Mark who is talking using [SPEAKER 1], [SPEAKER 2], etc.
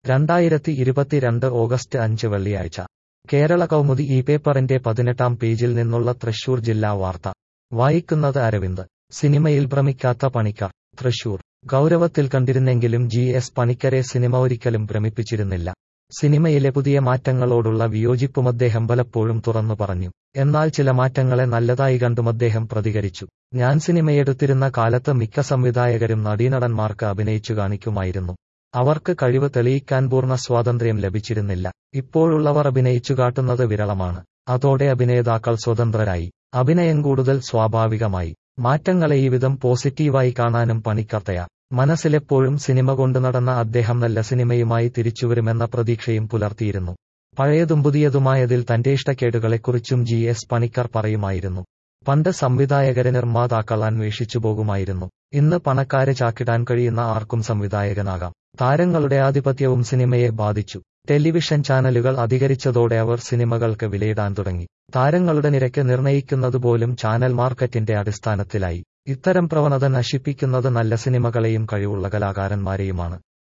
[SPEAKER 1] രണ്ടായിരത്തി ഇരുപത്തിരണ്ട് ഓഗസ്റ്റ് അഞ്ച് വെള്ളിയാഴ്ച കേരള കൗമുദി ഈ പേപ്പറിന്റെ പതിനെട്ടാം പേജിൽ നിന്നുള്ള തൃശൂർ ജില്ലാ വാർത്ത വായിക്കുന്നത് അരവിന്ദ് സിനിമയിൽ ഭ്രമിക്കാത്ത പണിക്കർ തൃശൂർ ഗൗരവത്തിൽ കണ്ടിരുന്നെങ്കിലും ജി എസ് പണിക്കരെ സിനിമ ഒരിക്കലും ഭ്രമിപ്പിച്ചിരുന്നില്ല സിനിമയിലെ പുതിയ മാറ്റങ്ങളോടുള്ള വിയോജിപ്പും അദ്ദേഹം പലപ്പോഴും തുറന്നു പറഞ്ഞു എന്നാൽ ചില മാറ്റങ്ങളെ നല്ലതായി കണ്ടും അദ്ദേഹം പ്രതികരിച്ചു ഞാൻ സിനിമയെടുത്തിരുന്ന കാലത്ത് മിക്ക സംവിധായകരും നടീനടന്മാർക്ക് അഭിനയിച്ചു കാണിക്കുമായിരുന്നു അവർക്ക് കഴിവ് തെളിയിക്കാൻ പൂർണ്ണ സ്വാതന്ത്ര്യം ലഭിച്ചിരുന്നില്ല ഇപ്പോഴുള്ളവർ അഭിനയിച്ചു കാട്ടുന്നത് വിരളമാണ് അതോടെ അഭിനേതാക്കൾ സ്വതന്ത്രരായി അഭിനയം കൂടുതൽ സ്വാഭാവികമായി മാറ്റങ്ങളെ ഈ വിധം പോസിറ്റീവായി കാണാനും പണിക്കർത്തയ മനസ്സിലെപ്പോഴും സിനിമ കൊണ്ടു നടന്ന അദ്ദേഹം നല്ല സിനിമയുമായി തിരിച്ചുവരുമെന്ന പ്രതീക്ഷയും പുലർത്തിയിരുന്നു പഴയതും പുതിയതുമായതിൽ തന്റെ ഇഷ്ടക്കേടുകളെക്കുറിച്ചും ജി എസ് പണിക്കർ പറയുമായിരുന്നു പണ്ട് സംവിധായകരെ നിർമ്മാതാക്കൾ അന്വേഷിച്ചു പോകുമായിരുന്നു ഇന്ന് പണക്കാരെ ചാക്കിടാൻ കഴിയുന്ന ആർക്കും സംവിധായകനാകാം താരങ്ങളുടെ ആധിപത്യവും സിനിമയെ ബാധിച്ചു ടെലിവിഷൻ ചാനലുകൾ അധികരിച്ചതോടെ അവർ സിനിമകൾക്ക് വിലയിടാൻ തുടങ്ങി താരങ്ങളുടെ നിരക്ക് നിർണയിക്കുന്നതുപോലും ചാനൽ മാർക്കറ്റിന്റെ അടിസ്ഥാനത്തിലായി ഇത്തരം പ്രവണത നശിപ്പിക്കുന്നത് നല്ല സിനിമകളെയും കഴിവുള്ള കലാകാരന്മാരെയുമാണ്